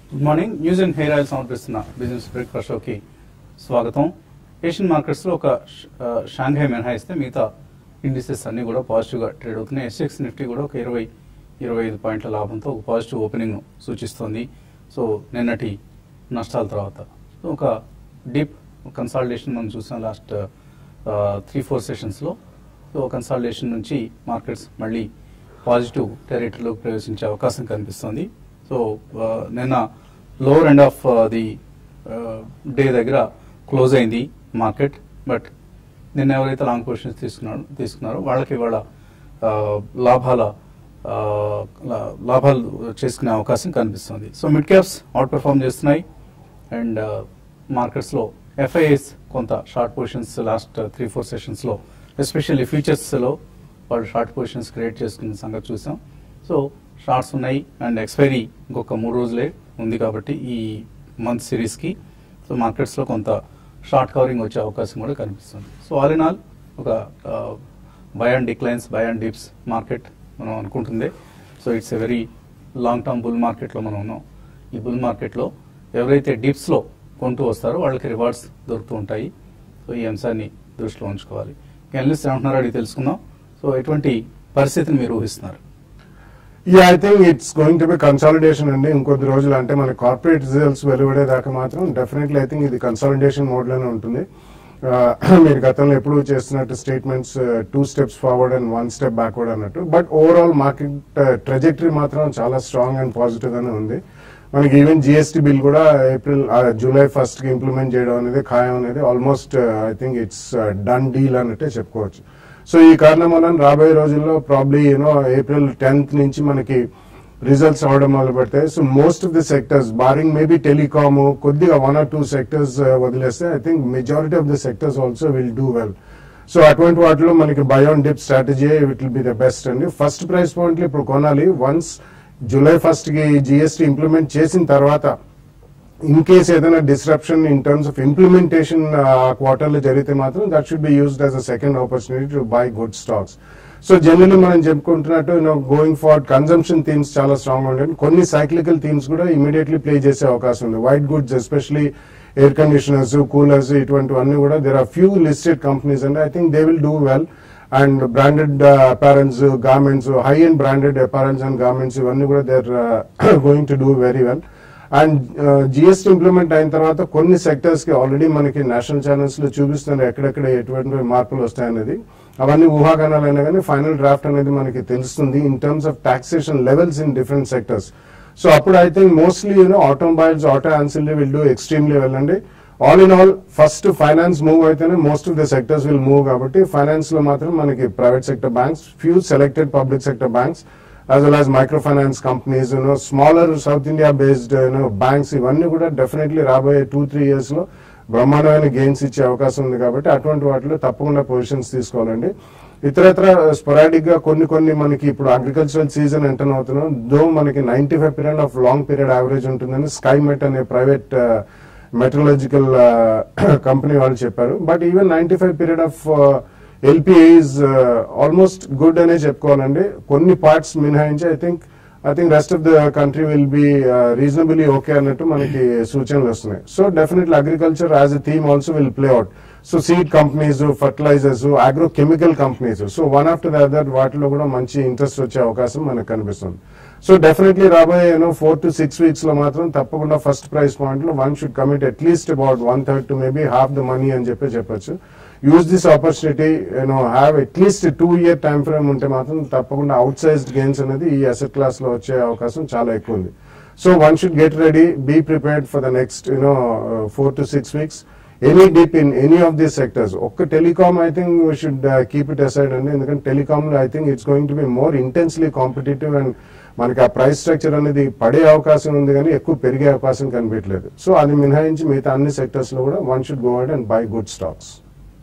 Good morning news and hair oil సమర్పిస్తున్న business breakfast షోకి స్వాగతం ఏషియన్ మార్కెట్స్ లో ఒక ష- ఆ, షాంఘై మినహాయిస్తే మిగతా ఇండిసెస్ అన్ని కూడా పాజిటివ్ గా ట్రేడ్ అవుతున్నాయి ఎస్ఎక్స్ నిఫ్టీ కూడా ఒక ఇరవై ఇరవై ఐదు పాయింట్ల లాభంతో ఒక పాజిటివ్ ఓపెనింగ్ ను సూచిస్తోంది సో నిన్నటి నష్టాల తర్వాత సో ఒక డీప్ కన్సాలిడేషన్ మనం చూసాం లాస్ట్ త్రీ ఫోర్ సెషన్స్ లో సో కన్సాలిడేషన్ నుంచి మార్కెట్స్ మళ్ళీ పాజిటివ్ టెరిటరీలోకి ప్రవేశించే అవకాశం కనిపిస్తోంది సో ఆ, నిన్న lower end of the day దగ్గర క్లోజ్ అయింది మార్కెట్ బట్ నిన్న ఎవరైతే లాంగ్ పొజిషన్స్ తీసుకున్నారో తీసుకున్నారో వాళ్ళకి ఇవాళ ఆ, లాభాల ఆ, లా- లాభాలు చేసుకునే అవకాశం కనిపిస్తుంది so mid caps outperform చేస్తున్నాయి అండ్ మార్కెట్స్లో ఎఫ్ఐఎస్ కొంత short positions last three four సెషన్స్లో ఎస్పెషల్లీ ఫ్యూచర్స్లో వాళ్ళు షార్ట్ పొజిషన్స్ క్రియేట్ చేసుకున్న సంగతి చూసాం సో షార్ట్స్ ఉన్నాయి అండ్ ఎక్స్పైరీ ఇంకొక మూడు రోజులే ఉంది కాబట్టి ఈ మంత్ సిరీస్కి సో మార్కెట్స్లో కొంత షార్ట్ కవరింగ్ వచ్చే అవకాశం కూడా కనిపిస్తుంది సో ఆల్ ఇన్ ఆల్ ఒక buy and declines buy and dips market మనం అనుకుంటుంది so it's a very long term bull మార్కెట్లో మనం ఉన్నాం ఈ బుల్ మార్కెట్లో ఎవరైతే డిప్స్లో కొంటూ వస్తారో వాళ్ళకి రివార్డ్స్ దొరుకుతూ ఉంటాయి సో ఈ అంశాన్ని దృష్టిలో ఉంచుకోవాలి ఎనలిస్ట్ ఏమంటున్నారో అడిగి తెలుసుకుందాం సో ఎటువంటి పరిస్థితిని మీరు ఊహిస్తున్నారు yeah I think it's going to be consolidation అండి ఇంకొద్ది రోజులు అంటే మన కార్పొరేట్ రిజల్ట్స్ వెలువడేదాకా మాత్రం డెఫినెట్లీ ఐ థింక్ ఇది కన్సాలిడేషన్ మోడ్ లోనే ఉంటుంది ఆ, మీరు గతంలో ఎప్పుడు చేస్తున్నట్టు statements two steps forward and one step backward అన్నట్టు బట్ ఓవరాల్ మార్కెట్ ట్రెజెక్టరీ మాత్రం చాలా స్ట్రాంగ్ అండ్ పాజిటివ్ గానే ఉంది మనకి ఈవెన్ జిఎస్టీ బిల్ కూడా ఏప్రిల్ జూలై ఫస్ట్ కి ఇంప్లిమెంట్ చేయడం అనేది ఖాయం అనేది almost I think it's done deal అన్నట్టే చెప్పుకోవచ్చు సో ఈ కారణం వలన రాబోయే రోజుల్లో ప్రాబ్లీ యూనో ఏప్రిల్ టెన్త్ నుంచి మనకి రిజల్ట్స్ అవడం మొదలు పెడతాయి so most of the sectors barring maybe telecom కొద్దిగా వన్ ఆర్ టూ సెక్టర్స్ వదిలేస్తే I think majority of the sectors also will do well so అటువంటి వాటిలో మనకి buy on dip strategy it will be the best అండి first price పాయింట్లు ఇప్పుడు కొనాలి once July first కి జిఎస్టీ ఇంప్లిమెంట్ చేసిన తర్వాత ఇన్ కేస్ ఏదైనా disruption in terms of implementation quarter లో జరిగితే మాత్రం that should be used as a second opportunity to buy good stocks so generally మనం చెప్పుకుంటున్నట్టు you know going forward consumption themes చాలా స్ట్రాంగ్ ఉంటాయి కొన్ని సైక్లికల్ థీమ్స్ కూడా ఇమీడియట్లీ ప్లే చేసే అవకాశం ఉంది white goods especially air conditioners coolers ఇటువంటివన్నీ కూడా there are few listed companies and I think they will do well and branded apparels garments high and branded apparels and garments ఇవన్నీ కూడా they are going to do very well and GST implement అయిన తర్వాత కొన్ని sectors కి already మనకి national channels లో చూపిస్తున్నారు ఎక్కడెక్కడ ఎటువంటి మార్పులు వస్తాయనేది అవన్నీ ఊహాగానాలైనా కానీ ఫైనల్ డ్రాఫ్ట్ అనేది మనకి తెలుస్తుంది in terms of taxation levels in different sectors so అప్పుడు I think mostly you know automobiles auto ancillary will do extremely well అండి all in all first finance move అయితేనే most of the sectors will move కాబట్టి finance లో మాత్రం మనకి private sector banks few selected public sector banks as well as microfinance companies you know smaller South India based you know banks ఇవన్నీ కూడా definitely రాబోయే two three years లో బ్రహ్మాండమైన gains ఇచ్చే అవకాశం ఉంది కాబట్టి అటువంటి వాటిలో తప్పకుండా పొజిషన్స్ తీసుకోవాలండి ఇతరత్ర స్పొరాడిక్ గా కొన్ని కొన్ని మనకి ఇప్పుడు అగ్రికల్చరల్ సీజన్ ఎంటర్ అవుతున్నాం దో మనకి ninety five period of long period average ఉంటుందని స్కై మెట్ అనే ప్రైవేట్ మెట్రలాజికల్ కంపెనీ వాళ్ళు చెప్పారు but even ninety five period of LPA is almost good అనే చెప్పుకోవాలండి కొన్ని పార్ట్స్ మినహాయించి I think I think rest of the country will be reasonably okay అన్నట్టు మనకి సూచనలు వస్తున్నాయి so definitely agriculture as a theme also will play out so seed companies fertilisers agro chemical companies so one after the other వాటిలో కూడా మంచి interest వచ్చే అవకాశం మనకు కనిపిస్తుంది సో డెఫినెట్లీ రాబోయే you know four to six weeks లో మాత్రం తప్పకుండా ఫస్ట్ ప్రైస్ పాయింట్ లో one should commit at least about one third to maybe half the money అని చెప్పి చెప్పొచ్చు use this opportunity you know have at least two year time frame ఉంటే మాత్రం తప్పకుండా అవుట్ సైజ్డ్ గెయిన్స్ అనేది ఈ అసెట్ క్లాస్ లో వచ్చే అవకాశం చాలా ఎక్కువ ఉంది so one should get ready be prepared for the next you know four to six weeks any dip in any of these sectors ఒక్క telecom I think we should keep it aside అండి ఎందుకంటే telecom లో I think it's going to be more intensely competitive and మనకి ఆ price structure అనేది పడే అవకాశం ఉంది కానీ ఎక్కువ పెరిగే అవకాశం కనిపించలేదు సో అది మినహాయించి మిగతా అన్ని సెక్టర్స్ లో కూడా one should go out and buy good stocks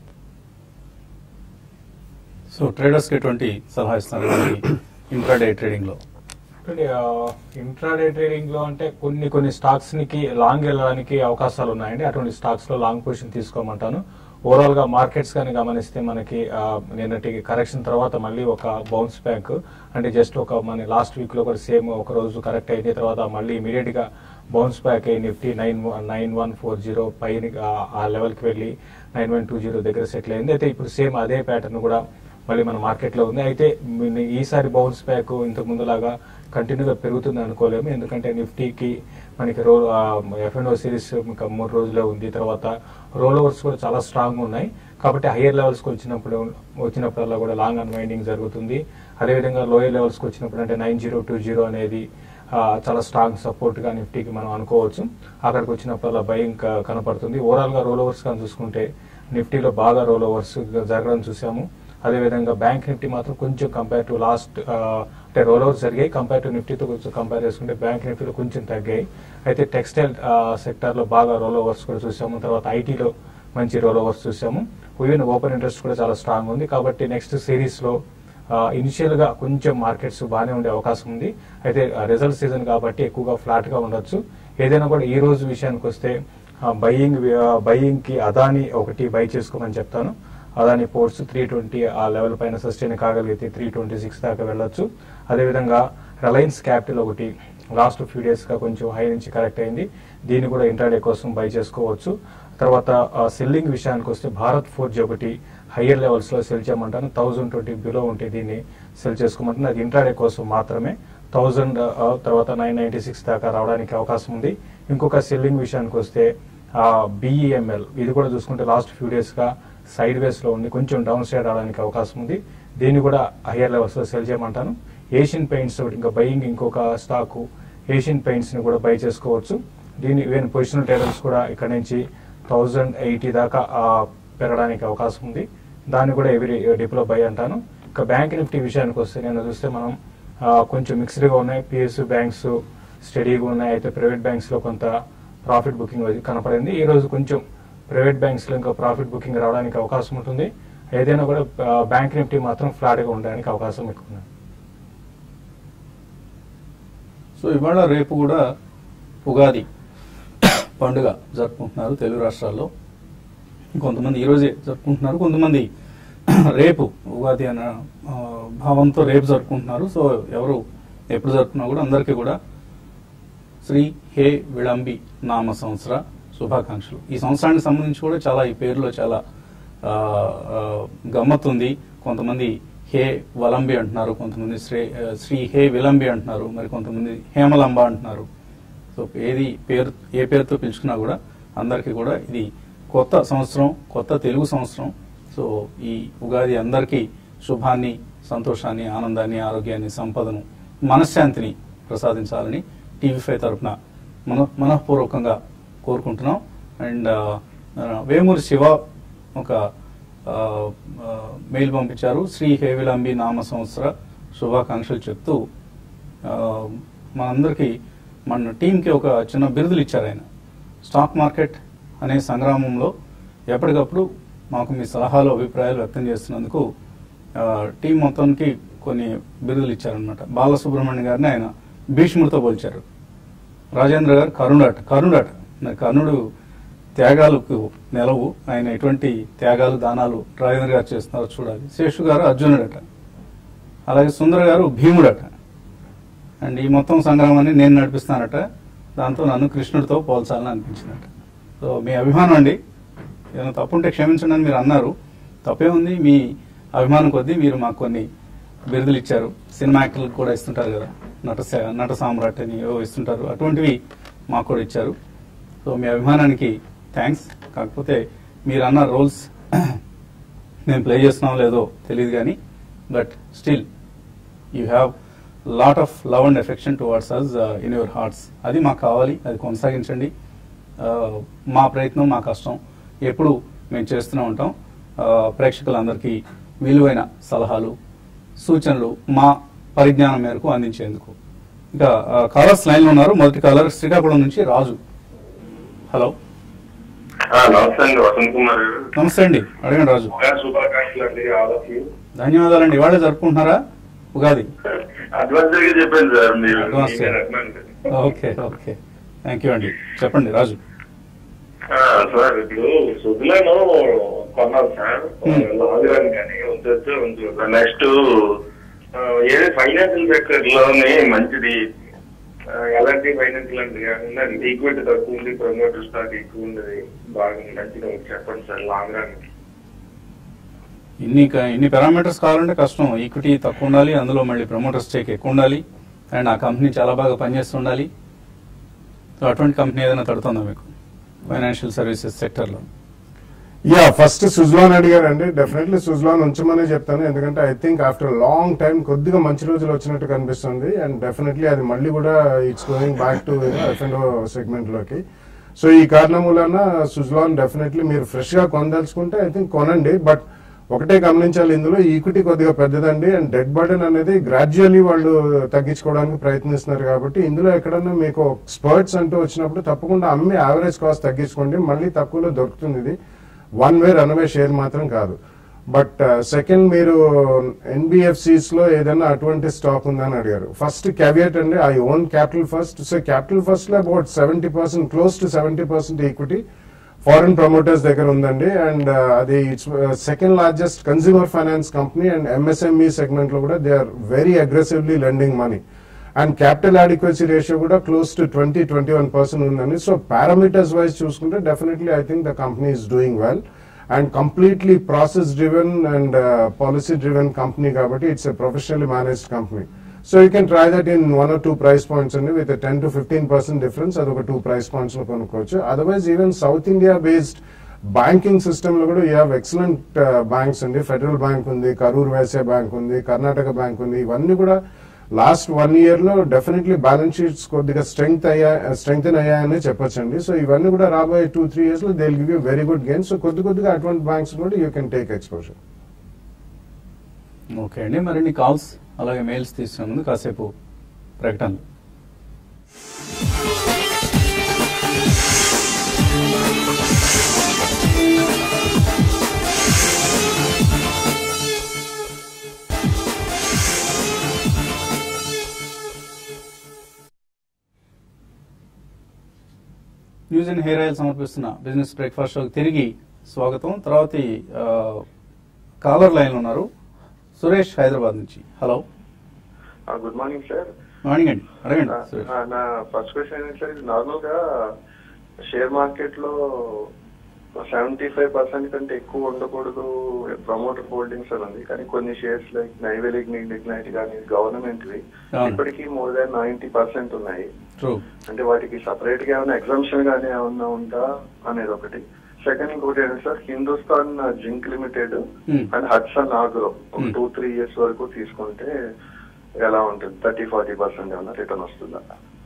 so traders కి ఎటువంటి సలహా ఇస్తున్నారు ఇంట్రాడే ట్రేడింగ్ లో ఇంట్రాడే ట్రేడింగ్ లో అంటే కొన్ని కొన్ని స్టాక్స్ కి లాంగ్ వెళ్ళడానికి అవకాశాలు ఉన్నాయండి అటువంటి స్టాక్స్ లో లాంగ్ పొజిషన్ తీసుకోమంటాను ఓవరాల్ గా మార్కెట్స్ కానీ గమనిస్తే మనకి ఆ, నిన్నటి కరెక్షన్ తర్వాత మళ్ళీ ఒక బౌన్స్ బ్యాక్ అంటే జస్ట్ ఒక మన లాస్ట్ వీక్ లో కూడా సేమ్ ఒక రోజు కరెక్ట్ అయిన తర్వాత మళ్ళీ ఇమీడియట్ గా బౌన్స్ బ్యాక్ అయ్యి Nifty nine nine one four zero పైన ఆ- ఆ లెవెల్కి వెళ్ళి నైన్ వన్ టూ జీరో దగ్గర సెటిల్ అయింది అయితే ఇప్పుడు సేమ్ అదే ప్యాటర్న్ కూడా మళ్ళీ మన మార్కెట్లో ఉంది అయితే మీ- ఈసారి బౌన్స్ బ్యాక్ ఇంతకు ముందులాగా కంటిన్యూగా పెరుగుతుంది అనుకోలేము ఎందుకంటే నిఫ్టీకి మనకి రో ఎఫ్ఎన్ఓ సిరీస్ ఇంకా మూడు రోజులే ఉంది తర్వాత రోల్ ఓవర్స్ కూడా చాలా స్ట్రాంగ్ ఉన్నాయి కాబట్టి హయ్యర్ లెవెల్స్కి వచ్చినప్పుడు వచ్చినప్పుడల్లా కూడా లాంగ్ అన్వైండింగ్ జరుగుతుంది అదేవిధంగా లోయర్ లెవెల్స్కి వచ్చినప్పుడు అంటే నైన్ జీరో టూ జీరో అనేది ఆ, చాలా స్ట్రాంగ్ సపోర్ట్ గా నిఫ్టీకి మనం అనుకోవచ్చు అక్కడికి వచ్చినప్పుడల్లా భయం క- కనపడుతుంది ఓవరాల్ గా రోల్ ఓవర్స్ కానీ చూసుకుంటే నిఫ్టీలో బాగా రోల్ ఓవర్స్ జరగడం చూసాము అదేవిధంగా బ్యాంక్ నిఫ్టీ మాత్రం కొంచెం కంపేర్ టు లాస్ట్ అంటే రోల్ ఓవర్స్ జరిగాయి కంపేర్ టు నిఫ్టీతో కొంచెం కంపేర్ చేసుకుంటే బ్యాంక్ నిఫ్టీలో కొంచెం తగ్గాయి అయితే టెక్స్టైల్ సెక్టర్ లో బాగా రోల్ ఓవర్స్ కూడా చూసాము తర్వాత ఐటీలో మంచి రోల్ ఓవర్స్ చూసాము ఈవెన్ ఓపెన్ ఇంట్రెస్ట్ కూడా చాలా స్ట్రాంగ్ ఉంది కాబట్టి నెక్స్ట్ సిరీస్ లో ఇనిషియల్ గా కొంచెం మార్కెట్స్ బాగానే ఉండే అవకాశం ఉంది అయితే రిజల్ట్ సీజన్ కాబట్టి ఎక్కువగా ఫ్లాట్ గా ఉండొచ్చు ఏదైనా కూడా ఈ రోజు విషయానికి వస్తే బయ్యింగ్ బయ్యింగ్ కి అదాని ఒకటి బై చేసుకోమని చెప్తాను అదాని పోర్ట్స్ త్రీ ట్వంటీ ఆ లెవెల్ పైన సస్టైన్ కాగలిగితే త్రీ ట్వంటీ సిక్స్ దాకా వెళ్ళొచ్చు అదేవిధంగా రిలయన్స్ క్యాపిటల్ ఒకటి లాస్ట్ ఫ్యూ డేస్ గా కొంచెం హై నుంచి కరెక్ట్ అయింది దీన్ని కూడా ఇంట్రాడే కోసం బై చేసుకోవచ్చు తర్వాత సెల్లింగ్ విషయానికి వస్తే భారత్ ఫోర్జ్ ఒకటి హయ్యర్ లెవెల్స్ లో సెల్ చేయమంటాను థౌజండ్ ట్వంటీ బిలో ఉంటే దీన్ని సెల్ చేసుకోమంటాను అది ఇంట్రాడే కోసం మాత్రమే థౌజండ్ తర్వాత నైన్ నైన్టీ సిక్స్ దాకా రావడానికి అవకాశం ఉంది ఇంకొక సెల్లింగ్ విషయానికి వస్తే బిఈఎంఎల్ ఇది కూడా చూసుకుంటే లాస్ట్ ఫ్యూ డేస్ గా సైడ్ వేస్ లో ఉంది కొంచెం డౌన్ సైడ్ రావడానికి అవకాశం ఉంది దీన్ని కూడా హయ్యర్ లెవెల్స్ లో సెల్ చేయమంటాను ఏషియన్ పెయింట్స్ ఒకటి ఇంకా బయింగ్ ఇంకొక స్టాక్ ఏషియన్ పెయింట్స్ ని కూడా బై చేసుకోవచ్చు దీని ఈవెన్ పొజిషనల్ టేబుల్స్ కూడా ఇక్కడ నుంచి థౌజండ్ ఎయిటీ దాకా ఆ, పెరగడానికి అవకాశం ఉంది దాన్ని కూడా ఎవరి డిప్లో బై అంటాను ఇంకా బ్యాంక్ నిఫ్టీ విషయానికి వస్తే నేను చూస్తే మనం ఆ, కొంచెం మిక్స్డ్గా ఉన్నాయి పిఎస్యు బ్యాంక్స్ స్టడీగా ఉన్నాయి అయితే ప్రైవేట్ బ్యాంక్స్ లో కొంత ప్రాఫిట్ బుకింగ్ కనపడింది ఈ రోజు కొంచెం ప్రైవేట్ బ్యాంక్స్ లో ఇంకా ప్రాఫిట్ బుకింగ్ రావడానికి అవకాశం ఉంటుంది ఏదైనా కూడా ఆ, బ్యాంక్ నిఫ్టీ మాత్రం ఫ్లాట్ గా ఉండడానికి అవకాశం ఎక్కువ ఉంది సో ఇవాళ రేపు కూడా ఉగాది పండుగ జరుపుకుంటున్నారు తెలుగు రాష్ట్రాల్లో కొంతమంది ఈరోజే జరుపుకుంటున్నారు కొంతమంది రేపు ఉగాది అన్న ఆ, భావంతో రేపు జరుపుకుంటున్నారు సో ఎవరు ఎప్పుడు జరుపుకున్నా కూడా అందరికీ కూడా శ్రీ హే విళంబి నామ సంవత్సర శుభాకాంక్షలు ఈ సంవత్సరానికి సంబంధించి కూడా చాలా ఈ పేరులో చాలా ఆ, ఆ, గమ్మత్తు ఉంది కొంతమంది హే వలంబి అంటున్నారు కొంతమంది శ్రీ ఆ, శ్రీ హే విలంబి అంటున్నారు మరి కొంతమంది హేమలంబ అంటున్నారు సో ఏది పేరు ఏ పేరుతో పిలుచుకున్నా కూడా అందరికీ కూడా ఇది కొత్త సంవత్సరం కొత్త తెలుగు సంవత్సరం సో ఈ ఉగాది అందరికీ శుభాన్ని సంతోషాన్ని ఆనందాన్ని ఆరోగ్యాన్ని సంపదను మనశ్శాంతిని ప్రసాదించాలని టీవీ ఫైవ్ తరఫున మన మనఃపూర్వకంగా కోరుకుంటున్నాం అండ్ వేమూరి శివ ఒక ఆ, ఆ, మెయిల్ పంపించారు శ్రీ హేవిలంబి నామ సంవత్సర శుభాకాంక్షలు చెప్తూ ఆ, మనందరికీ మన టీంకి ఒక చిన్న బిరుదులు ఇచ్చారు ఆయన స్టాక్ మార్కెట్ అనే సంగ్రామంలో ఎప్పటికప్పుడు మాకు మీ సలహాలు అభిప్రాయాలు వ్యక్తం చేస్తున్నందుకు ఆ, టీం మొత్తానికి కొన్ని బిరుదులు ఇచ్చారనమాట బాలసుబ్రహ్మణ్యం గారిని ఆయన భీష్ముడితో పోల్చారు రాజేంద్ర గారు కర్ణుడట కర్ణుడట మరి కర్ణుడు త్యాగాలకు నెలవు ఆయన ఎటువంటి త్యాగాలు దానాలు రాజేంద్ర గారు చేస్తున్నారో చూడాలి శేషు గారు అర్జునుడట అలాగే సుందర గారు భీముడట అండ్ ఈ మొత్తం సంగ్రామాన్ని నేను నడిపిస్తానట దాంతో నన్ను కృష్ణుడితో పోల్చాలని అనిపించిందట సో మీ అభిమానం అండి ఏదైనా తప్పుంటే క్షమించండి అని మీరు అన్నారు తప్పే ఉంది మీ అభిమానం కొద్దీ మీరు మాకు కొన్ని బిరుదులు ఇచ్చారు సినిమా యాక్టర్లకు కూడా ఇస్తుంటారు కదా నట సా- నట సామ్రాట్ అని ఏవో ఇస్తుంటారు అటువంటివి మాకు కూడా ఇచ్చారు సో మీ అభిమానానికి థ్యాంక్స్ కాకపోతే మీరు అన్న రోల్స్ నేను ప్లే చేస్తున్నాం లేదో తెలియదు కానీ but still you have lot of love and affection towards us in your hearts అది మాకు కావాలి అది కొనసాగించండి Uh, మా ప్రయత్నం మా కష్టం ఎప్పుడు మేము చేస్తూనే ఉంటాం Uh, ప్రేక్షకులందరికీ విలువైన సలహాలు సూచనలు మా పరిజ్ఞానం మేరకు అందించేందుకు ఇంకా కాలర్స్ లైన్లో ఉన్నారు మొదటి కాలర్ శ్రీకాకుళం నుంచి రాజు హలో ఆ, నమస్తే అండి వసంత్ కుమార్ గారు నమస్తే అండి అడగండి రాజు ఉగాది శుభాకాంక్షలు అండి ఆల్ ఆఫ్ యూ ధన్యవాదాలండి ఇవాళే జరుపుకుంటున్నారా ఉగాది అడ్వాన్స్ గా చెప్పండి సార్ మీరు Advance గా. మీరే advance. Okay okay thank you అండి చెప్పండి రాజు ఆ, సార్ ఇప్పుడు సుధులను కొన్నాను సార్ Hmm. లాంగ్ రన్ కానీ ఉంచొచ్చు ఉంచు నెక్స్ట్ ఏది ఫైనాన్షియల్ సెక్టర్ లోని మంచిది ఎలాంటి ఫైనాన్షియల్ అంటే ఉందండి ఈక్విటీ తక్కువ ఉంది ప్రమోటర్ స్టాక్ ఎక్కువ ఉంది బాగా మంచిగా ఉంది. చెప్పండి సార్ లాంగ్ రన్ ఇన్ని క- ఇన్ని పారామీటర్స్ కావాలంటే కష్టం ఈక్విటీ తక్కువ ఉండాలి అందులో మళ్ళీ ప్రమోటర్ స్టేక్ ఎక్కువ ఉండాలి అండ్ ఆ కంపెనీ చాలా బాగా పనిచేస్తుండాలి సో అటువంటి కంపెనీ ఏదైనా తడుతుందా మీకు ఫైనాన్షియల్ సర్వీసెస్ సెక్టర్లో యా ఫస్ట్ సుజ్లాన్ అడిగారండి డెఫినెట్లీ సుజ్లాన్ ఉంచమనే చెప్తాను ఎందుకంటే I think after long time కొద్దిగా మంచి రోజులు వచ్చినట్టు కనిపిస్తుంది అండ్ డెఫినెట్లీ అది మళ్ళీ కూడా it's going back to F and segment లోకి సో ఈ కారణం వలన సుజ్లాన్ డెఫినెట్లీ మీరు ఫ్రెష్ గా కొనదలుచుకుంటే ఐ థింక్ కొనండి బట్ ఒకటే గమనించాలి ఇందులో ఈక్విటీ కొద్దిగా పెద్దదండి అండ్ డెడ్ బర్డెన్ అనేది గ్రాడ్యువల్లీ వాళ్ళు తగ్గించుకోవడానికి ప్రయత్నిస్తున్నారు కాబట్టి ఇందులో ఎక్కడన్నా మీకు స్పర్ట్స్ అంటూ వచ్చినప్పుడు తప్పకుండా అమ్మి యావరేజ్ కాస్ట్ తగ్గించుకోండి మళ్ళీ తక్కువలో దొరుకుతుంది ఇది వన్ వే రన్వే షేర్ మాత్రం కాదు బట్ సెకండ్ మీరు ఎన్బిఎఫ్సిస్ లో ఏదైనా అటువంటి స్టాక్ ఉందని అడిగారు ఫస్ట్ క్యావియట్ అండి I own Capital First so Capital First లో about seventy percent close to seventy percent equity foreign promoters దగ్గర ఉందండి అండ్ అది it's second largest consumer finance company and MSME segment లో కూడా they are very aggressively lending money and capital adequacy ratio కూడా close to twenty twenty one percent ఉందండి so parameters wise చూసుకుంటే definitely I think the company is doing well and completely process driven and policy driven company కాబట్టి it's a professionally managed company so you can try that in one or two price points అండి with ten to fifteen percent difference అది ఒక two price points లో కొనుక్కోవచ్చు otherwise even South India based banking system లో కూడా you have excellent banks అండి Federal Bank ఉంది Karur Vysya bank ఉంది కర్ణాటక బ్యాంక్ ఉంది ఇవన్నీ కూడా లాస్ట్ వన్ ఇయర్ లో డెఫినెట్లీ బ్యాలెన్స్ షీట్స్ కొద్దిగా స్ట్రెంగ్త్ అయ్యా స్ట్రెంగ్త్ అయ్యాయని చెప్పొచ్చండి సో ఇవన్నీ కూడా రాబోయే టూ త్రీ ఇయర్స్ లో they give you very good gain so కొద్ది కొద్దిగా అటువంటి బ్యాంక్స్ కూడా you can take exposure okay అండి మరిన్ని కాల్స్ అలాగే మెయిల్స్ తీసుకునే ముందు కాసేపు ప్రకటనలు న్యూస్ అండ్ హెయిర్ ఆయిల్ సమర్పిస్తున్న బిజినెస్ బ్రేక్ఫాస్ట్ షోకి తిరిగి స్వాగతం తర్వాత కాలర్ లైన్ ఉన్నారు సురేష్ హైదరాబాద్ నుంచి hello good morning sir morning అండి అడగండి సురేష్ నా ఫస్ట్ క్వశ్చన్ ఏంటి సార్ నార్మల్ గా షేర్ మార్కెట్ లో సెవెంటీ ఫైవ్ పర్సెంట్ కంటే ఎక్కువ ఉండకూడదు ప్రమోటర్ హోల్డింగ్స్ అని ఉంది కానీ కొన్ని షేర్స్ లైక్ నైవెలిగ్ ఇగ్నైట్ కానీ గవర్నమెంట్ వి అవును. ఇప్పటికీ మోర్ దాన్ నైన్టీ పర్సెంట్ ఉన్నాయి ట్రూ అంటే వాటికి సపరేట్ గా ఏమైనా ఎగ్జామ్షన్ గానీ ఏమన్నా ఉందా అనేది ఒకటి సెకండ్ ఇంకోటి ఏంటి sir Hindustan zinc limited Hmm. And Hatsun Agro ఒక Hmm. టూ త్రీ ఇయర్స్ వరకు తీసుకుంటే ఎలా ఉంటుంది థర్టీ ఫార్టీ పర్సెంట్ ఏమన్నా రిటర్న్ వస్తుందా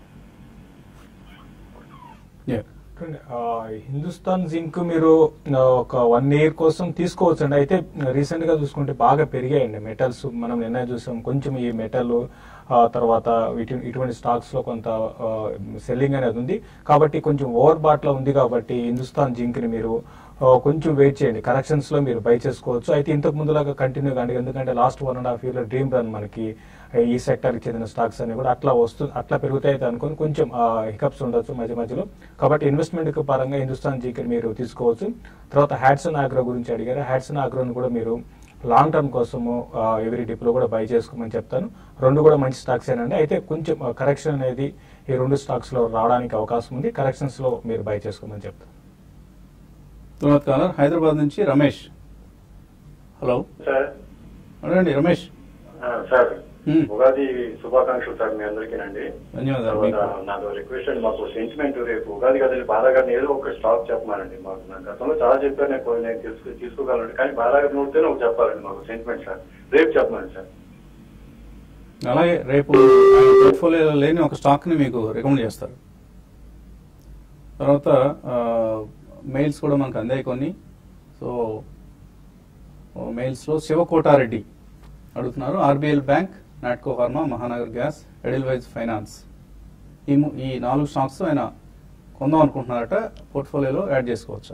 Yeah. చూడండి, ఆ, హిందుస్థాన్ జింక్ మీరు ఆ, ఒక వన్ ఇయర్ కోసం తీసుకోవచ్చు అండి అయితే రీసెంట్ గా చూసుకుంటే బాగా పెరిగాయండి మెటల్స్ మనం నిన్న చూసాం కొంచెం ఈ మెటల్ తర్వాత వీటి- ఇటువంటి స్టాక్స్ లో కొంత సెల్లింగ్ అనేది ఉంది కాబట్టి కొంచెం ఓవర్ బాట్ లో ఉంది కాబట్టి హిందుస్థాన్ జింక్ ని మీరు ఆ, కొంచెం వెయిట్ చేయండి కరెక్షన్స్ లో మీరు బై చేసుకోవచ్చు అయితే ఇంతకు ముందులాగా కంటిన్యూ కానీ ఎందుకంటే last one and half year లో డ్రీమ్ రన్ మనకి ఈ సెక్టర్ కి చెందిన స్టాక్స్ అన్ని కూడా అట్లా వస్తు అట్లా పెరుగుతాయి అనుకుని కొంచెం హికప్స్ ఉండొచ్చు మధ్య మధ్యలో కాబట్టి ఇన్వెస్ట్మెంట్ పరంగా హిందుస్థాన్ జీకి మీరు తీసుకోవచ్చు తర్వాత హ్యాట్సన్ ఆగ్రో గురించి అడిగారు హ్యాట్సన్ ఆగ్రోని కూడా మీరు లాంగ్ టర్మ్ కోసము ఎవరీ డిప్ లో కూడా బై చేసుకోమని చెప్తాను రెండు కూడా మంచి స్టాక్స్ ఏనండి అయితే కొంచెం కరెక్షన్ అనేది ఈ రెండు స్టాక్స్ లో రావడానికి అవకాశం ఉంది కరెక్షన్స్ లో మీరు బై చేసుకోమని చెప్తాను తర్వాత కాలర్ హైదరాబాద్ నుంచి రమేష్ హలో సార్ అడగండి రమేష్ ఆ, సార్ Hmm. ఉగాది శుభాకాంక్షలు సార్ మీ అందరికీనండి ధన్యవాదాలు తర్వాత మీకు నాదో రిక్వెస్ట్ అండి మాకు సెంటిమెంట్ రేపు ఉగాది కదండి బాలాగారిని ఏదో ఒక స్టాక్ చెప్పమానండి మాకు నా గతంలో చాలా చెప్పాను నేను కొన్ని నేను తీసుకు తీసుకోగలను కానీ బాలాగారి నోటితోనే ఒక చెప్పాలండి మాకు సెంటిమెంట్ సార్ రేపు చెప్పమనండి సార్ అలాగే రేపు ఆయన పోర్ట్ఫోలియోలో లేని ఒక స్టాక్ ని మీకు రికమెండ్ చేస్తారు తర్వాత మెయిల్స్ కూడా మనకు అందాయి కొన్ని సో మెయిల్స్ లో శివకోటారెడ్డి అడుగుతున్నారు RBL bank Natco pharma Mahanagar gas Edelweiss finance ఈ ము- ఈ నాలుగు స్టాక్స్ ఆయన కొందాం అనుకుంటున్నారట పోర్ట్ఫోలియోలో యాడ్ చేసుకోవచ్చా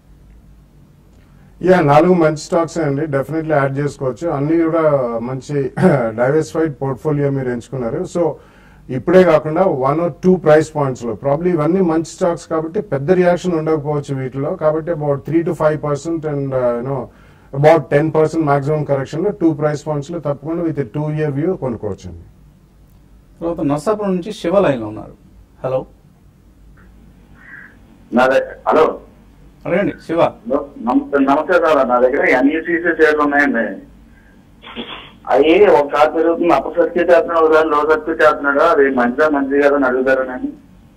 యా నాలుగు మంచి స్టాక్స్ అండి డెఫినెట్లీ యాడ్ చేసుకోవచ్చు అన్ని కూడా మంచి డైవర్సిఫైడ్ పోర్ట్ఫోలియో మీరు ఎంచుకున్నారు సో ఇప్పుడే కాకుండా one or two price points లో ప్రాబ్లీ ఇవన్నీ మంచి స్టాక్స్ కాబట్టి పెద్ద రియాక్షన్ ఉండకపోవచ్చు వీటిలో కాబట్టి about three to five percent and you know about ten percent maximum correction లో టూ ప్రైస్ పాయింట్స్ లో తప్పకుండా విత్ టూ ఇయర్ వ్యూ కొనుక్కోవచ్చు అండి తర్వాత నర్సాపురం నుంచి శివ లైన్లో ఉన్నారు హలో నా దగ్గర హలో అడగండి శివ నమస్తే నమస్తే సార్ నా దగ్గర ఎన్ఈసీసీ షేర్లు ఉన్నాయండి అవి ఒకసారి పెరుగుతుంది అప్ప సర్క్యూట్ చేస్తున్నాడు ఒకసారి లో సర్క్యూట్ చేస్తున్నాడు అది మంచిదా మంచిది కదా అని అడుగుతారని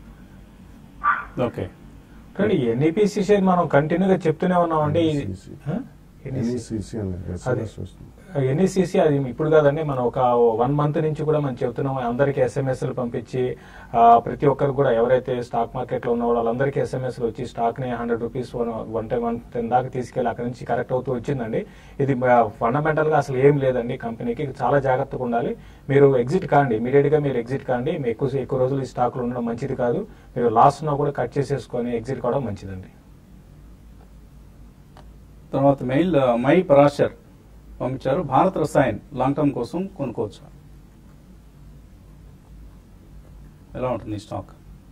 ఓకే కానీ ఎన్ఈపిసి షేర్ మనం కంటిన్యూగా చెప్తూనే ఉన్నామండి ఇది- NECC. హ? NECC. ఎన్ఈసిసి అనేది SMS వస్తుంది ఎన్ఈసిసి అది ఇప్పుడు కాదండి మనం ఒక వన్ మంత్ నుంచి కూడా మనం చెప్తున్నాం అందరికి ఎస్ఎంఎస్లు పంపించి ఆ, ప్రతి ఒక్కరు కూడా ఎవరైతే స్టాక్ మార్కెట్ లో ఉన్న వాళ్ళందరికీ ఎస్ఎంఎస్లు వచ్చి స్టాక్ ని hundred rupees one time one ten దాకా తీసుకెళ్లి అక్కడ నుంచి కరెక్ట్ అవుతూ వచ్చిందండి ఇది ఫండమెంటల్ గా అసలు ఏం లేదండి కంపెనీకి చాలా జాగ్రత్తగా ఉండాలి మీరు ఎగ్జిట్ కాండి ఇమీడియట్ గా మీరు ఎగ్జిట్ కాండి మీ ఎక్కువ ఎక్కువ రోజులు ఈ స్టాక్ లో ఉండడం మంచిది కాదు మీరు లాస్ ఉన్నా కూడా కట్ చేసేసుకొని ఎగ్జిట్ కావడం మంచిదండి తర్వాత మెయిల్ ఆ, మై పరాశర్ పంపించారు భారత్ రసాయన్ లాంగ్ టర్మ్ కోసం కొనుక్కోవచ్చా ఎలా ఉంటుంది ఈ స్టాక్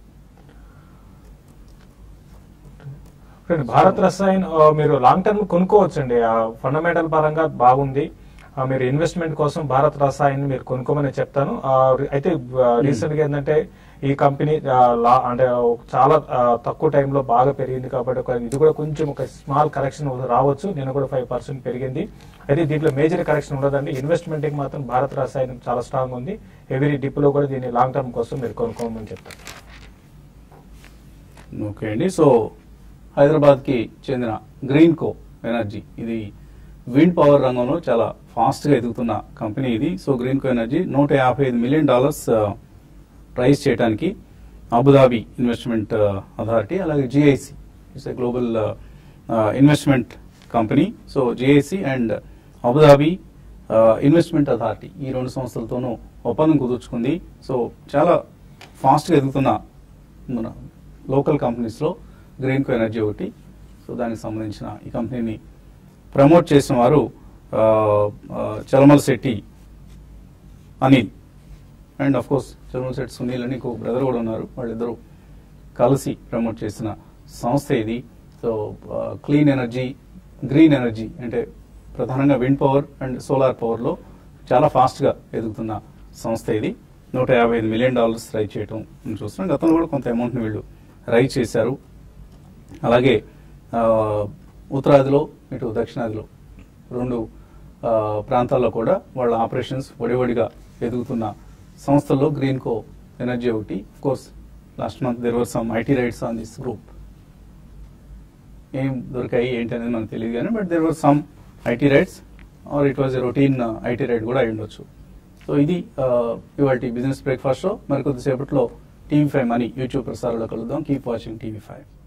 చూడండి, భారత్ రసాయన్ ఆ, మీరు లాంగ్ టర్మ్ కొనుక్కోవచ్చండి ఫండమెంటల్ పరంగా బాగుంది ఆ, మీరు ఇన్వెస్ట్మెంట్ కోసం భారత్ రసాయన్ మీరు కొనుక్కోమని చెప్తాను ఆ, రి- అయితే రీసెంట్ గా ఏంటంటే ఈ కంపెనీ ఆ, లా- అంటే ఒక చాలా ఆ, తక్కువ టైంలో బాగా పెరిగింది కాబట్టి ఒక ఇది కూడా కొంచెం ఒక స్మాల్ కరెక్షన్ రావచ్చు నేను కూడా ఫైవ్ పర్సెంట్ పెరిగింది అయితే దీంట్లో మేజర్ కరెక్షన్ ఉండదండి ఇన్వెస్ట్మెంట్ కి మాత్రం భారత్ రసాయనం చాలా స్ట్రాంగ్ ఉంది ఎవరీ డిప్ లో కూడా దీన్ని లాంగ్ టర్మ్ కోసం మీరు కొనుక్కోమని చెప్తాను ఓకే అండి సో హైదరాబాద్కి చెందిన గ్రీన్ కో ఎనర్జీ ఇది విండ్ పవర్ రంగంలో చాలా ఫాస్ట్గా ఎదుగుతున్న కంపెనీ ఇది సో గ్రీన్ కో ఎనర్జీ నూట యాభై ఐదు మిలియన్ డాలర్స్ ప్రైస్ చేయడానికి అబుదాబి ఇన్వెస్ట్మెంట్ అథారిటీ అలాగే GIC it's a global investment company so GIC and Abu Dhabi investment authority ఈ రెండు సంస్థలతోనూ ఒప్పందం కుదుర్చుకుంది సో చాలా ఫాస్ట్గా ఎదుగుతున్న మన లోకల్ కంపెనీస్లో గ్రీన్ కో ఎనర్జీ ఒకటి సో దానికి సంబంధించిన ఈ కంపెనీని ప్రమోట్ చేసిన వారు ఆ, ఆ, Chalamal Setty Anil and of course Chalamal Setty Sunil అని ఇంకో బ్రదర్ కూడా ఉన్నారు వాళ్ళిద్దరూ కలిసి ప్రమోట్ చేసిన సంస్థ ఇది so clean energy green energy అంటే ప్రధానంగా విండ్ పవర్ అండ్ సోలార్ పవర్లో చాలా ఫాస్ట్గా ఎదుగుతున్న సంస్థ ఇది నూట యాభై ఐదు మిలియన్ డాలర్స్ రైజ్ చేయటం మనం చూస్తున్నాం గతంలో కూడా కొంత అమౌంట్ని వీళ్ళు రైజ్ చేశారు అలాగే ఆ, ఉత్తరాదిలో ఇటు దక్షిణాదిలో రెండు ఆ, ప్రాంతాల్లో కూడా వాళ్ళ ఆపరేషన్స్ వడివడిగా ఎదుగుతున్న సంస్థల్లో గ్రీన్ కో ఎనర్జీ ఒకటి course last month there were some IT raids on this group ఏం దొరికాయి ఏంటి అనేది మనకు తెలియదు కానీ but there were some IT raids or it was a routine IT raid కూడా అయి ఉండొచ్చు సో ఇది ఇవాళ బిజినెస్ బ్రేక్ఫాస్ట్ షో మరికొద్దిసేపట్లో టీవీ ఫైవ్ మనీ యూట్యూబ్ ప్రసారంలో కలుద్దాం కీప్ వాచింగ్ టీవీ ఫైవ్